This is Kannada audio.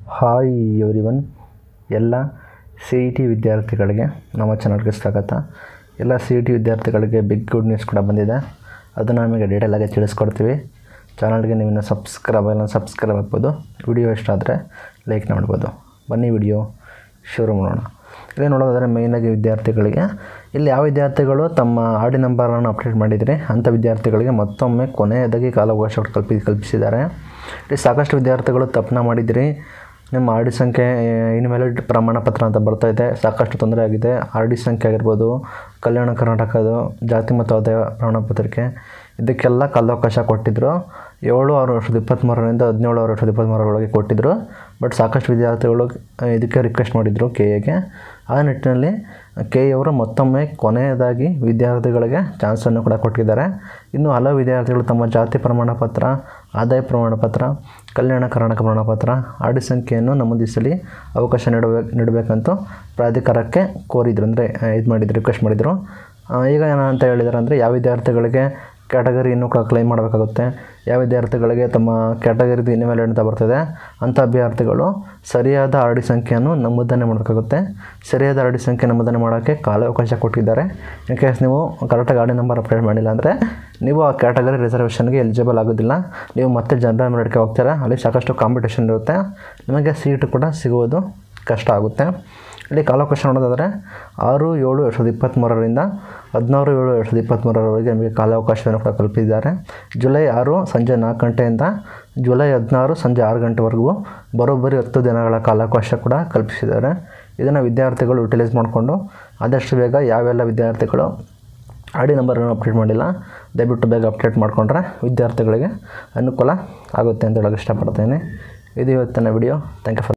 ಹಾಯ್ ಎವ್ರಿವನ್ ಎಲ್ಲ ಸಿ ಇ ಟಿ ವಿದ್ಯಾರ್ಥಿಗಳಿಗೆ ನಮ್ಮ ಚಾನಲ್ಗೆ ಸ್ವಾಗತ ಎಲ್ಲ ಸಿ ಇ ಟಿ ವಿದ್ಯಾರ್ಥಿಗಳಿಗೆ ಬಿಗ್ ಗುಡ್ ನ್ಯೂಸ್ ಕೂಡ ಬಂದಿದೆ ಅದನ್ನು ನಮಗೆ ಡೀಟೇಲಾಗಿ ತಿಳಿಸ್ಕೊಡ್ತೀವಿ ಚಾನಲ್ಗೆ ನೀವು ಇನ್ನೂ ಸಬ್ಸ್ಕ್ರೈಬ್ ಇಲ್ಲ ಸಬ್ಸ್ಕ್ರೈಬ್ ಆಗ್ಬೋದು ವಿಡಿಯೋ ಇಷ್ಟ ಆದರೆ ಲೈಕ್ ಮಾಡ್ಬೋದು ಬನ್ನಿ ವಿಡಿಯೋ ಶುರು ಮಾಡೋಣ ಇಲ್ಲಿ ನೋಡೋದಾದರೆ ಮೇಯ್ನಾಗಿ ವಿದ್ಯಾರ್ಥಿಗಳಿಗೆ ಇಲ್ಲಿ ಯಾವ ವಿದ್ಯಾರ್ಥಿಗಳು ತಮ್ಮ ಆರ್ ಡಿ ನಂಬರನ್ನು ಅಪ್ಡೇಟ್ ಮಾಡಿದರೆ ಅಂಥ ವಿದ್ಯಾರ್ಥಿಗಳಿಗೆ ಮತ್ತೊಮ್ಮೆ ಕೊನೆಯದಾಗಿ ಕಾಲಾವಕಾಶ ಕಲ್ಪಿ ಕಲ್ಪಿಸಿದ್ದಾರೆ ಇಲ್ಲಿ ಸಾಕಷ್ಟು ವಿದ್ಯಾರ್ಥಿಗಳು ತಪ್ಪನ್ನ ಮಾಡಿದಿರಿ ನಿಮ್ಮ ಆರ್ ಡಿ ಸಂಖ್ಯೆ ಇನ್ವ್ಯಾಲಿಡ್ ಪ್ರಮಾಣ ಪತ್ರ ಅಂತ ಬರ್ತಾ ಇದೆ ಸಾಕಷ್ಟು ತೊಂದರೆ ಆಗಿದೆ ಆರ್ ಡಿ ಸಂಖ್ಯೆ ಆಗಿರ್ಬೋದು ಕಲ್ಯಾಣ ಕರ್ನಾಟಕದು ಜಾತಿ ಮತ್ತು ಆದಾಯ ಪ್ರಮಾಣ ಪತ್ರಿಕೆ ಇದಕ್ಕೆಲ್ಲ ಕಾಲಾವಕಾಶ ಕೊಟ್ಟಿದ್ದರು ಏಳು ಆರು ವರ್ಷದ ಇಪ್ಪತ್ತ್ಮೂರರಿಂದ ಹದಿನೇಳು ಆರು ವರ್ಷದ ಇಪ್ಪತ್ತ್ಮೂರರೊಳಗೆ ಕೊಟ್ಟಿದ್ದರು ಬಟ್ ಸಾಕಷ್ಟು ವಿದ್ಯಾರ್ಥಿಗಳು ಆ, ಇದಕ್ಕೆ ರಿಕ್ವೆಸ್ಟ್ ಮಾಡಿದರು ಕೆ ಎಗೆ ಆ ನಿಟ್ಟಿನಲ್ಲಿ ಕೆ ಎ ಅವರು ಮತ್ತೊಮ್ಮೆ ಕೊನೆಯದಾಗಿ ವಿದ್ಯಾರ್ಥಿಗಳಿಗೆ ಚಾನ್ಸನ್ನು ಕೂಡ ಕೊಟ್ಟಿದ್ದಾರೆ ಇನ್ನು ಹಲವು ವಿದ್ಯಾರ್ಥಿಗಳು ತಮ್ಮ ಜಾತಿ ಪ್ರಮಾಣ ಪತ್ರ ಆದಾಯ ಪ್ರಮಾಣ ಪತ್ರ ಕಲ್ಯಾಣ ಕರ್ನಾಟಕ ಪ್ರಮಾಣ ಪತ್ರ ಆರ್ ಡಿ ಸಂಖ್ಯೆಯನ್ನು ನಮೂದಿಸಲಿ ಅವಕಾಶ ನೀಡಬೇಕು ನೀಡಬೇಕಂತೂ ಪ್ರಾಧಿಕಾರಕ್ಕೆ ಕೋರಿದ್ರು ಅಂದರೆ ಇದು ಮಾಡಿದ್ರು ರಿಕ್ವೆಸ್ಟ್ ಮಾಡಿದರು ಆ, ಈಗ ಏನಂತ ಹೇಳಿದ್ದಾರೆ ಅಂದರೆ ಯಾವ ವಿದ್ಯಾರ್ಥಿಗಳಿಗೆ ಕ್ಯಾಟಗರಿ ಇನ್ನೂ ಕೂಡ ಕ್ಲೈಮ್ ಮಾಡಬೇಕಾಗುತ್ತೆ ಯಾವ ವಿದ್ಯಾರ್ಥಿಗಳಿಗೆ ತಮ್ಮ ಕ್ಯಾಟಗರಿದು ಇನ್ವ್ಯಾಲಿಡ್ ಅಂತ ಬರ್ತದೆ ಅಂಥ ಅಭ್ಯರ್ಥಿಗಳು ಸರಿಯಾದ ಆರ್ ಡಿ ಸಂಖ್ಯೆಯನ್ನು ನಮೂದನೆ ಮಾಡಬೇಕಾಗುತ್ತೆ ಸರಿಯಾದ ಆರ್ ಡಿ ಸಂಖ್ಯೆ ನಮೂದನೆ ಮಾಡೋಕ್ಕೆ ಕಾಲಾವಕಾಶ ಕೊಟ್ಟಿದ್ದಾರೆ ಇನ್ ಕೇಸ್ ನೀವು ಕರೆಕ್ಟಾಗಿ ಆರ್ ಡಿ ನಂಬರ್ ಅಪ್ಡೇಟ್ ಮಾಡಿಲ್ಲ ಅಂದರೆ ನೀವು ಆ ಕ್ಯಾಟಗರಿ ರಿಸರ್ವೇಷನ್ಗೆ ಎಲಿಜಿಬಲ್ ಆಗೋದಿಲ್ಲ ನೀವು ಮತ್ತೆ ಜನರಲ್ ಮೆರಿಟ್ಗೆ ಹೋಗ್ತೀರಾ ಅಲ್ಲಿ ಸಾಕಷ್ಟು ಕಾಂಪಿಟೇಷನ್ ಇರುತ್ತೆ ನಿಮಗೆ ಸೀಟು ಕೂಡ ಸಿಗುವುದು ಕಷ್ಟ ಆಗುತ್ತೆ ಇಲ್ಲಿ ಕಾಲಾವಕಾಶ ನೋಡೋದಾದರೆ ಆರು ಏಳು ಎರಡು ಸಾವಿರದ ಇಪ್ಪತ್ತ್ಮೂರರಿಂದ ಹದಿನಾರು ಏಳು ಎರಡು ಸಾವಿರದ ಇಪ್ಪತ್ತ್ಮೂರರವರೆಗೆ ನಮಗೆ ಕಾಲಾವಕಾಶವನ್ನು ಕೂಡ ಕಲ್ಪಿಸಿದ್ದಾರೆ ಜುಲೈ ಆರು ಸಂಜೆ ನಾಲ್ಕು ಗಂಟೆಯಿಂದ ಜುಲೈ ಹದಿನಾರು ಸಂಜೆ ಆರು ಗಂಟೆವರೆಗೂ ಬರೋಬ್ಬರಿ ಹತ್ತು ದಿನಗಳ ಕಾಲಾವಕಾಶ ಕೂಡ ಕಲ್ಪಿಸಿದ್ದಾರೆ ಇದನ್ನು ವಿದ್ಯಾರ್ಥಿಗಳು ಯುಟಿಲೈಸ್ ಮಾಡಿಕೊಂಡು ಆದಷ್ಟು ಬೇಗ ಯಾವೆಲ್ಲ ವಿದ್ಯಾರ್ಥಿಗಳು ಆರ್ ಡಿ ನಂಬರನ್ನು ಅಪ್ಡೇಟ್ ಮಾಡಿಲ್ಲ ದಯವಿಟ್ಟು ಬೇಗ ಅಪ್ಡೇಟ್ ಮಾಡಿಕೊಂಡ್ರೆ ವಿದ್ಯಾರ್ಥಿಗಳಿಗೆ ಅನುಕೂಲ ಆಗುತ್ತೆ ಅಂತ ಹೇಳೋಕ್ಕೆ ಇಷ್ಟಪಡ್ತೇನೆ ಇದು ಇವತ್ತಿನ ವಿಡಿಯೋ ಥ್ಯಾಂಕ್ ಯು ಫಾರ್